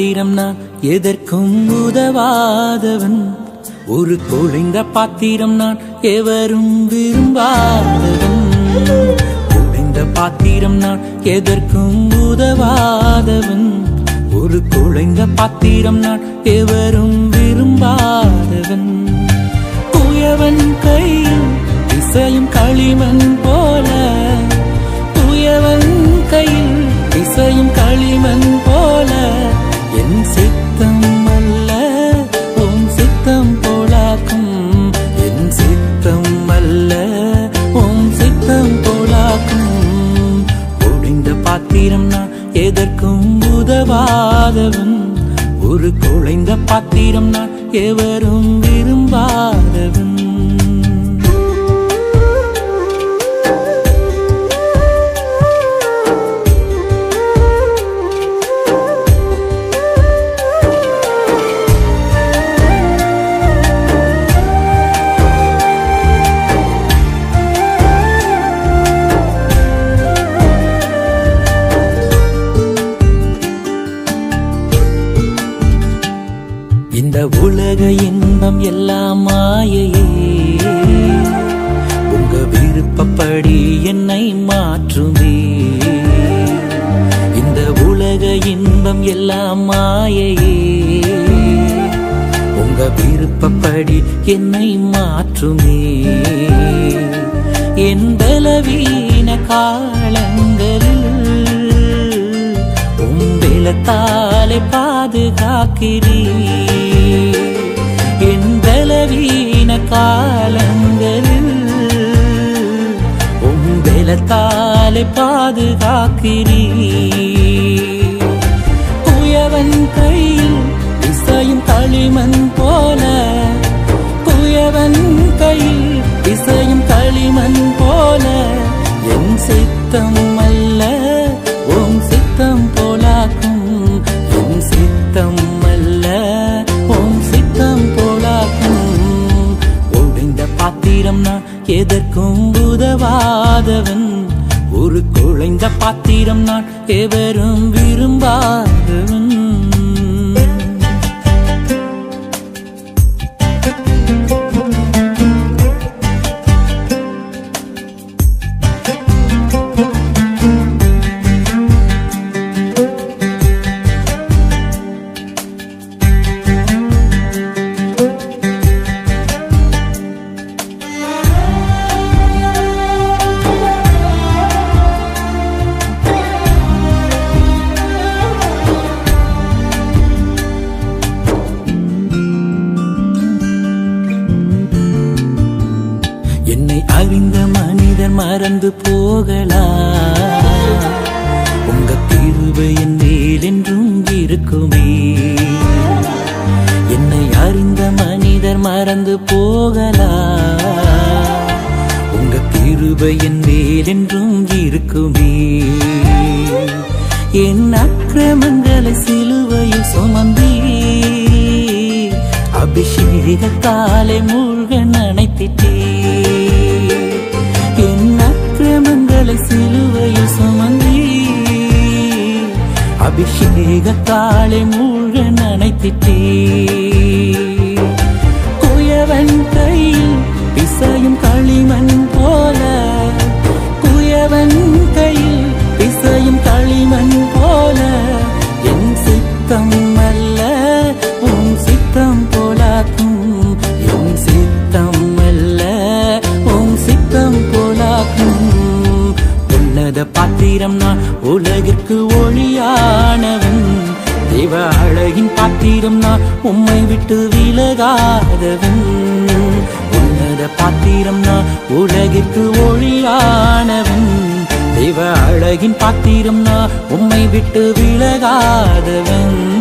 பாத்திரம் நான் எதற்கும் உதவாதவன் ஒரு குழைந்த பாத்திரம் நான் எவரும் விரும்பாதவன் குழைந்த பாத்திரம் நான் எதற்கும் உதவாதவன் ஒரு குழைந்த பாத்திரம் நான் எவரும் விரும்பாதவன் குயவன் கையில் இசையும் களிமண் போல குயவன் கையில் இசையும் களிமண் போல என் சித்தம் அல்ல உன் சித்தம் போலாக்கும் என் சித்தம் அல்ல உன் சித்தம் போலாக்கும் ஒடிந்த பாத்திரம் நான் எதற்கும் உதவாதவன் ஒரு குழைந்த பாத்திரம் நான் எவரும் விரும்பாதவன் இந்த உலக இன்பம் எல்லாம் மாயையே உங்க விருப்பப்படி என்னை மாற்றுமே இந்த உலக இன்பம் எல்லாம் மாயையே உங்க விருப்பப்படி என்னை மாற்றுமே என் பலவீன காலங்களில் உம்பெலத்தாலே பாதுகாக்கிறீ என் பலவீன காலங்களில் உம்பெலத்தாலே பாதுகாக்கிறீ குயவன் கையில் இசையும் களிமண் போல குயவன் கையில் இசையும் களிமண் போல என் சித்தம் அல்ல உன் சித்தம் போலாக்கும் என் சித்தம் அல்ல உன் சித்தம் போலாக்கும் ஒழிந்த பாத்திரம் நான் எதற்கும் உதவாதவன் ஒரு குழைந்த பாத்திரம் நான் எவரும் விரும்பாதவன் என்னை அறிந்த மனிதன் மறந்து போகலாம் உங்க தீர்வு என் மேல் என்றும் இருக்குமே என்னை அறிந்த மனிதர் மறந்து போகலாம் உங்க கிருபை என் மேல் என்றும் இருக்குமே என் அக்கிரமங்களை சிலுவையில் சுமந்தீ அபிஷேகத்தாலே மூழ்க நினைத்திட்டே என் அக்கிரமங்களை சிலுவையில் சுமந்தீ அபிஷேகத்தாலே மூழ்க நினைத்திட்டே குயவன் கையில் பிசையும் களிமண் போல குயவன் கையில் பிசையும் களிமண் போல என் சித்தம் அல்ல உன் சித்தம் போலாக்கும் என் சித்தம் அல்ல உன் சித்தம் போலாக்கும் உன்னத பாத்திரம் நான் உலகிற்கு ஒளியானவன் தெய்வ அழகின் பாத்திரம் நான் உம்மை விட்டு விலகாதவன் உன்னத பாத்திரம் நான் உலகிற்கு ஒளியானவன் தெய்வ அழகின் பாத்திரம் நான் உம்மை விட்டு விலகாதவன்